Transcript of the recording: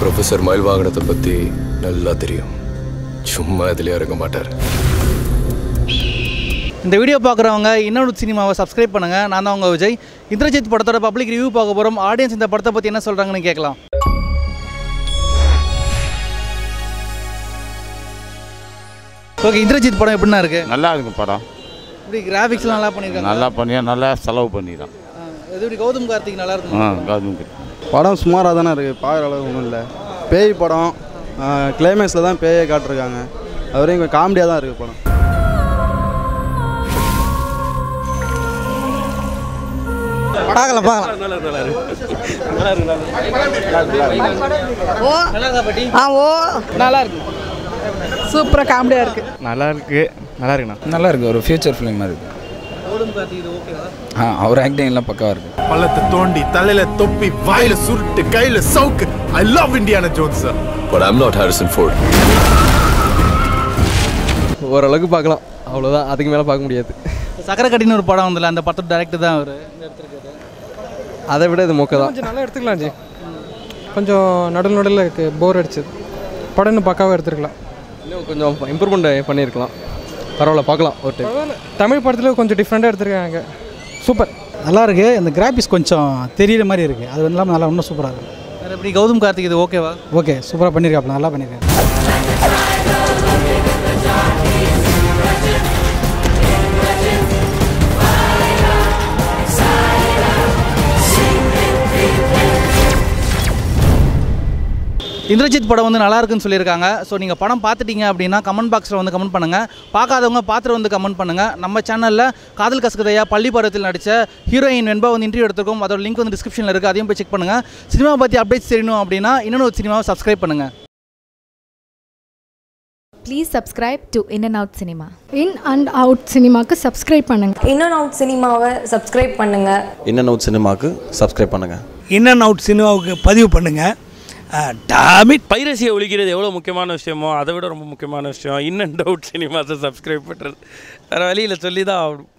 Professor மயில் வாங்கினதை பற்றி நல்லா தெரியும் சும்மா இதுலேயே இறங்க மாட்டார் இந்த வீடியோ பார்க்குறவங்க இன்னொரு சினிமாவை சப்ஸ்கிரைப் பண்ணுங்கள் நான் தான் உங்கள் விஜய் இந்திரஜித் படத்தோட பப்ளிக் ரிவ்யூ பார்க்க போகிறோம் ஆடியன்ஸ் இந்த படத்தை பற்றி என்ன சொல்கிறாங்கன்னு கேட்கலாம் ஓகே இந்திரஜித் படம் எப்படின்னா இருக்கு நல்லா இருக்கும் படம் இப்படி கிராஃபிக்ஸ்லாம் நல்லா பண்ணியிருக்காங்க நல்லா பண்ணி நல்லா செலவு பண்ணிடும் ஆ, இது எப்படி கௌதம் கார்த்திக் நல்லா இருக்கும் ஆ கௌதம் படம் சுமாராக தானே இருக்குது பார்க்குற அளவு ஒன்றும் இல்லை பேய் படம் கிளைமேக்ஸில் தான் பேயை காட்டிருக்காங்க அது வரையும் கொஞ்சம் காமெடியாக தான் இருக்குது படம் பார்க்கலாம் பார்க்கலாம் நல்லா இருக்கா பாட்டி ஆ ஓ நல்லா இருக்கு சூப்பராக காமெடியாக இருக்குது நல்லா இருக்கு நல்லா இருக்குண்ணா நல்லா இருக்கு ஒரு ஃபியூச்சர் ஃபிலிம் மாதிரி இருக்கு கௌதம் கார்த்திக் இது ஓகேவா ஆ அவர் ஆக்டிங் எல்லாம் பக்காவா இருக்கு பள்ளத்தை தோண்டி தலையில தொப்பி வாயில சுருட்டு கையில சவுக்கு I love Indiana Jones sir but I'm not Harrison Ford ஓரளவுக்கு பார்க்கலாம் அவ்வளோதான் அதுக்கு மேலே பார்க்க முடியாது சக்கரை கட்டின்னு ஒரு படம் வந்தல அந்த படத்தோட டேரக்டர் தான் அவர் எடுத்திருக்காரு அதை விட இது மொக்க தான் கொஞ்சம் நல்லா எடுத்துக்கலாம் ஜி கொஞ்சம் நடுவில் நடுவில் இருக்குது போர் அடிச்சது படம் இன்னும் பக்காவாக எடுத்துருக்கலாம் இன்னும் கொஞ்சம் இம்ப்ரூவ்மெண்ட் பண்ணியிருக்கலாம் பரவாயில்ல பார்க்கலாம் ஒரு டைம் பரவாயில்ல தமிழ் படத்தில் கொஞ்சம் டிஃப்ரெண்ட்டாக எடுத்திருக்காங்க சூப்பர் நல்லா இருக்கு இந்த கிராபிக்ஸ் கொஞ்சம் தெரியுற மாதிரி இருக்கு அது வந்து இல்லாமல் நல்லா இன்னும் சூப்பராக இருக்கு வேறு எப்படி கௌதம் கார்த்திக் இது ஓகேவா ஓகே சூப்பராக பண்ணியிருக்காப்ல நல்லா பண்ணியிருக்காங்க இந்திரஜித் படம் வந்து நல்லா இருக்குன்னு சொல்லியிருக்காங்க ஸோ நீங்கள் படம் பார்த்துட்டீங்க அப்படின்னா கமெண்ட் பாக்ஸில் வந்து கமெண்ட் பண்ணுங்கள் பார்க்காதவங்க பார்த்துட்டு வந்து கமெண்ட் பண்ணுங்கள் நம்ம சேனலில் காதல் கசகதையா பள்ளி பருவத்தில் நடித்த ஹீரோயின் வெண்பா வந்து இன்டர்வியூ எடுத்திருக்கோம் அதோட லிங்க் வந்து டிஸ்கிரிப்ஷனில் இருக்குது அதையும் போய் செக் பண்ணுங்கள் சினிமா பற்றி அப்டேட்ஸ் தெரியணும் அப்படின்னா இன்னொரு ஒரு சினிமாவை சப்ஸ்கிரைப் பண்ணுங்கள் Please subscribe to In and Out Cinema. In and Out சினிமாக்கு சப்ஸ்கிரைப் பண்ணுங்கள் In and Out சினிமாவை சப்ஸ்கிரைப் பண்ணுங்க இன் அண்ட் அவுட் சினிமாக்கு சப்ஸ்கிரைப் பண்ணுங்க இன் அண்ட் அவுட் சினிமாவுக்கு பதிவு பண்ணுங்கள் டாமிட் பைரசியை ஒழிக்கிறது எவ்வளோ முக்கியமான விஷயமோ அதை விட ரொம்ப முக்கியமான விஷயம் இன் அண்ட் அவுட் சினிமாஸை சப்ஸ்கிரைப் பண்ணுறது வேறு வழியில் சொல்லி தான் ஆகணும்